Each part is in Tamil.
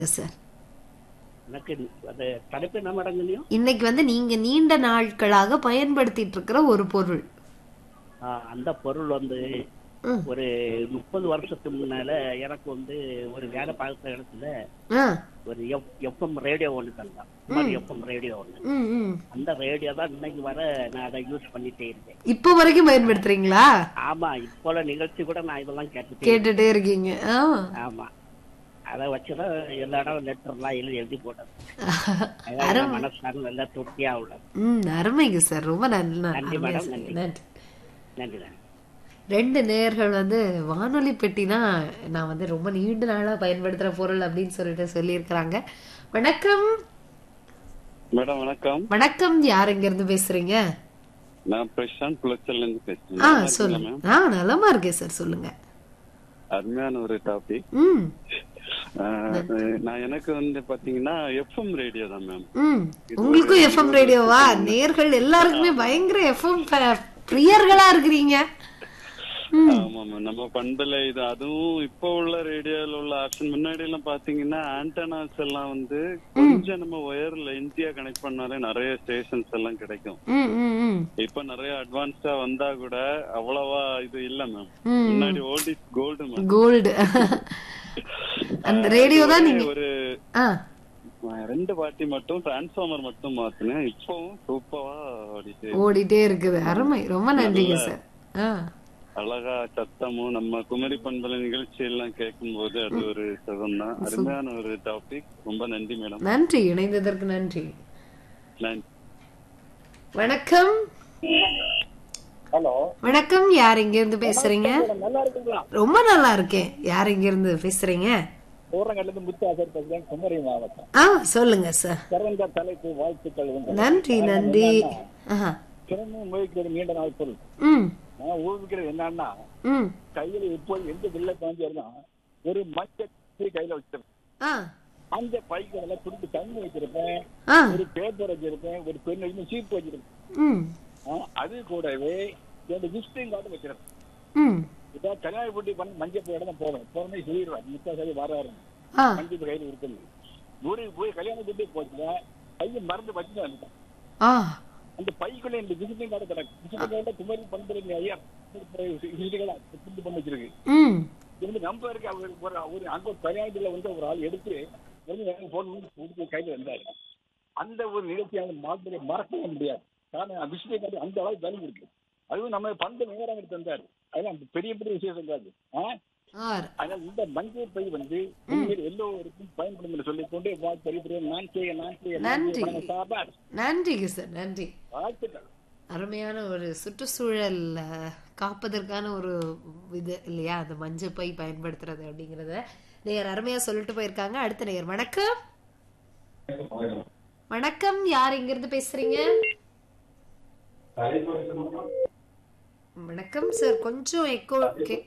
சார் எனக்கு அது தலைப்பு என்ன மேடங்களையும் இன்னைக்கு வந்து நீங்க நீண்ட நாட்களாக பயன்படுத்திட்டு இருக்கிற ஒரு பொருள் அந்த பொருள் வந்து ம். ஒரு முப்பது வருஷத்துக்கு முன்னால எனக்கு வந்து ஒரு வேலை பார்க்குற இடத்துல ஆ, ஒரு எஃப்எம் ரேடியோ ஒன்று தந்தான் மாதிரி எஃப்எம் ரேடியோ ஒன்று ம், ம். அந்த ரேடியோ தான் இன்னைக்கு வர நான் அதை யூஸ் பண்ணிட்டே இருக்கேன் இப்போ வரைக்கும் பயன்படுத்துறீங்களா ஆமா இப்போல நிகழ்ச்சி கூட நான் இதெல்லாம் கேட்டுட்டே கேட்டுட்டே இருக்கீங்க ஆ. ஆமா அதை வச்சுதான் எல்லா இடம் லெட்டர்லாம் எழுதி எழுதி போட்டது அதான் அருமை என் மனசார நல்லா திருப்தியா உள்ளது ம் அருமைங்க சார் ரொம்ப நல்ல நன்றி அருமையா மேடம், சொன்னீங்க. நன்றி. நன்றி நன்றி நன்றி ரெண்டு நேயர்கள் வந்து வானொலி பெட்டினா நான் வந்து ரொம்ப நீண்ட நாளா பயன்படுத்துற பொருள் அப்படின்னு சொல்லிட்டு சொல்லியிருக்கிறாங்க வணக்கம் மேடம் வணக்கம் வணக்கம் யார் இங்க இருந்து பேசுறீங்க நான் பிரசாந்த் குளச்சல்ல இருந்து பேசுறேன் ஆ நல்லா இருக்கீங்களா, சொல்லுங்க மேம்? ஆ நலமா இருக்கேன் சார் சொல்லுங்க அருமையான ஒரு டாபிக் ம் நான் எனக்கு வந்து பாத்தீங்கன்னா எஃப்எம் ரேடியோ தான் மேம் ம் உங்களுக்கும் எஃப்எம் ரேடியோவா நேர்கள் எல்லாருக்குமே பயங்கர எஃப்எம் பிரியர்களா இருக்கிறீங்க ஆமா மேம் நம்ம பண்புல இது அதுவும் இப்போ உள்ள ரேடியோல உள்ள ஆப்ஷன் முன்னாடி எல்லாம் பாத்தீங்கன்னா ஆண்டனாஸ் எல்லாம் வந்து கொஞ்சம் நம்ம ஒயர்ல இந்தியா கனெக்ட் பண்ணாலே நிறைய ஸ்டேஷன்ஸ் எல்லாம் கிடைக்கும் ம் ம் ம் இப்ப நிறைய அட்வான்ஸ்டா வந்தா கூட அவ்வளவா இது இல்ல மேம் ம். முன்னாடி old is gold ma'am gold அந்த ரேடியோ தான் நீங்க ஒரு ஆ நான் ரெண்டு வாட்டி மட்டும் டிரான்ஸ்ஃபார்மர் மட்டும் மாத்தினேன் இப்பவும் சூப்பரா ஓடிட்டு ஓடிட்டே இருக்குது அருமை ரொம்ப நன்றிங்க சார் ஆ அழகா சத்தமும் நம்ம குமரி பண்பல நிகழ்ச்சி எல்லாம் கேட்கும் போது அது ஒரு சுகம் தான் அருமையான ஒரு டாபிக் ரொம்ப நன்றி மேடம் நன்றி இணைந்ததற்கு நன்றி நன்றி வணக்கம் ஹலோ வணக்கம் யார் இங்க இருந்து பேசுறீங்க நல்லா இருக்குங்களா ரொம்ப நல்லா இருக்கேன் யார் இங்க இருந்து பேசுறீங்க ஊரங்கல்லிருந்து முத்து ஆசர் பேசுறேன் குமரி மாவட்டம் ஆ சொல்லுங்க சார் சிறந்த தலைப்பு வாழ்த்துக்கள் உண்டு நன்றி நன்றி ஆஹா. திறமும் முயற்சி நீண்ட நாள் பொருள் ம் நான் ஊகிக்கிறது என்னன்னா ம் கையில எப்போது எந்த வெள்ள காஞ்சிருந்தா ஒரு மஞ்சள் கையில வச்சிருப்பேன் ஆ அந்த பைக்கில துடுப்பு தண்ணி வச்சிருப்பேன் ஆ ஒரு பேப்பர் வச்சிருப்பேன் ஒரு பெண் இன்னும் சீப்பு வச்சிருப்பேன் ம் ஆ, அது கூடவே என்னோட விசிட்டிங் கார்டு வச்சிருப்பேன் ம் இப்போ கல்யாண பூட்டி பண்ணி மஞ்சள் போய் தான் போவேன் போறமே சொல்லிடுவேன் முத்தா சரி வராரு ஆ மஞ்சள் கையில் இருக்குது ஊருக்கு போய் கல்யாணம் வீட்டு போச்சுன்னா கையை மறந்து வச்சுட்டு வந்துட்டேன் ஆ அந்த பைக்குள்ள இந்த விசிட்டிங் கார்டு கிடக்கு விசிட்டிங் கார்டு குமரி பண்புறீங்க ஐயா விசிட்டிங் கார்டு பிரிண்ட் பண்ணி வச்சிருக்கு ம் இந்த நம்பருக்கு அவர் ஒரு ஒரு அங்க ஒரு கல்யாணத்துல வந்து ஒரு ஆள் எடுத்து வந்து எனக்கு போன் பண்ணி கொடுத்து கையில வந்தாரு அந்த ஒரு நிகழ்ச்சியான மாதிரி மறக்கவே முடியாது காரணம் விசிட்டிங் கார்டு அந்த அளவுக்கு வேல்யூ இருக்கு அதுவும் நம்ம பண்பு நேரம் எடுத்து வந்தாரு அதெல்லாம் பெரிய பெரிய விசேஷம் இருக்காது ஆ ஆர் அதனால இந்த மஞ்சள் பை வந்து உண்மையில் எல்லோருக்கும் பயன்படும் என்று சொல்லிக்கொண்டு வா- பெரிய பெரிய நான் செய்ய நான் செய்ய நான் நன்றி. செய்ய, வணக்கம் சாபாஷ். நன்றிங்க சார் நன்றி வாழ்த்துக்கள் அருமையான ஒரு சுற்றுச்சூழல் அஹ், காப்பதற்கான ஒரு இது இல்லையா அந்த மஞ்சள் பை பயன்படுத்துறது அப்படிங்கறத நேயர் அருமையா சொல்லிட்டு போயிருக்காங்க அடுத்த நேயர் வணக்கம் வணக்கம் யார் இங்க இருந்து பேசுறீங்க வணக்கம் சார் கொஞ்சம் எக்கோ கே-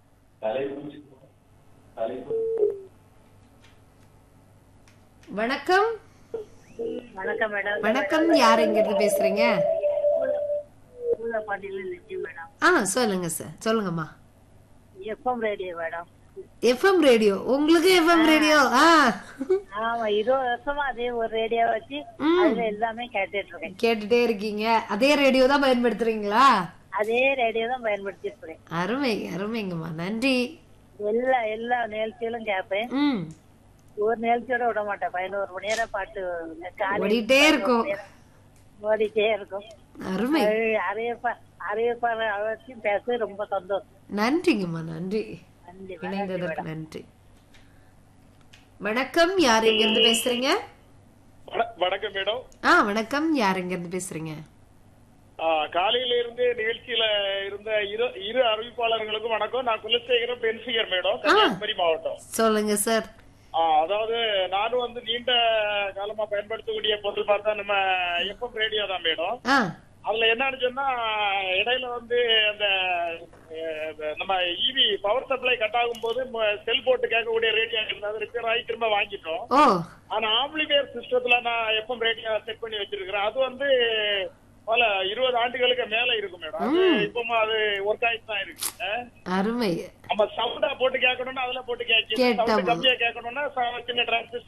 வணக்கம் வணக்கம் மேடம் வணக்கம் யார் இங்க இருந்து பேசுறீங்க பூலப்பாண்டியில நிச்சயம் மேடம் ஆ சொல்லுங்க சார் சொல்லுங்கம்மா FM radio madam FM radio உங்களுக்கு எஃப்எம் ரேடியோ ஆ ஆமா இருபது வருஷமா அதே ஒரு ரேடியோ வச்சு ம். அதுல எல்லாமே கேட்டுட்டு இருக்கேன் கேட்டுட்டே இருக்கீங்க அதே ரேடியோ தான் பயன்படுத்துறீங்களா அதே ரேடியோ தான் பயன்படுத்திட்டு இருக்கேன் அருமை அருமைங்கம்மா நன்றி எல்லா எல்லா நிகழ்ச்சிகளும் கேட்பேன் ம் ஒரு நிகழ்ச்சியோட விட மாட்டேன் பதினோரு மணி நேரம் பாட்டு காலையில ஓடிட்டே இருக்கும் ஓடிட்டே இருக்கும் அருமை அது அறிவிப்பா அறிவிப்பாளர் வச்சும் பேச ரொம்ப சந்தோஷம் நன்றிங்கம்மா நன்றி நன்றி இணைந்ததற்கு நன்றி வணக்கம் யார் இங்க இருந்து பேசுறீங்க வண- வணக்கம் மேடம் ஆ வணக்கம் யார் இங்க இருந்து பேசுறீங்க ஆ, காலையில இருந்து நிகழ்ச்சியில இருந்த இரு இரு அறிவிப்பாளர்களுக்கும் வணக்கம் நான் குலசேகரம் பென்சிகர் மேடம் கன்னியாகுமரி மாவட்டம் சொல்லுங்க சார் ஆ, அதாவது நானும் வந்து நீண்ட காலமா பயன்படுத்தக்கூடிய பொருள் பார்த்தா நம்ம எஃப்எம் ரேடியோ தான் மேடம் ஆ அதுல என்னன்னு சொன்னா இடையில வந்து அந்த அஹ், நம்ம ஈவி பவர் சப்ளை கட் ஆகும் போது செல் போட்டு கேட்கக்கூடிய ரேடியோ இருந்தது ரிப்பேர் ஆகி திரும்ப வாங்கிட்டோம் ஓ ஆனா ஆம்பிளிஃபையர் சிஸ்டத்துல நான் எஃப்எம் ரேடியோ செட் பண்ணி வச்சிருக்கிறேன் அது வந்து பல இருபது ஆண்டுகளுக்கு மேல இருக்கும் மேடம் அது இப்பவும் அது ஒர்க் ஆயிட்டு தான் இருக்கு அஹ். அருமை நம்ம சவுண்டா போட்டு கேட்கணும்னா அதுல போட்டு கேட்கணும் கேட்டா சவுண்ட் கம்மியா கேட்கணும்னா ச- சின்ன டிரான்சிஸ்டர்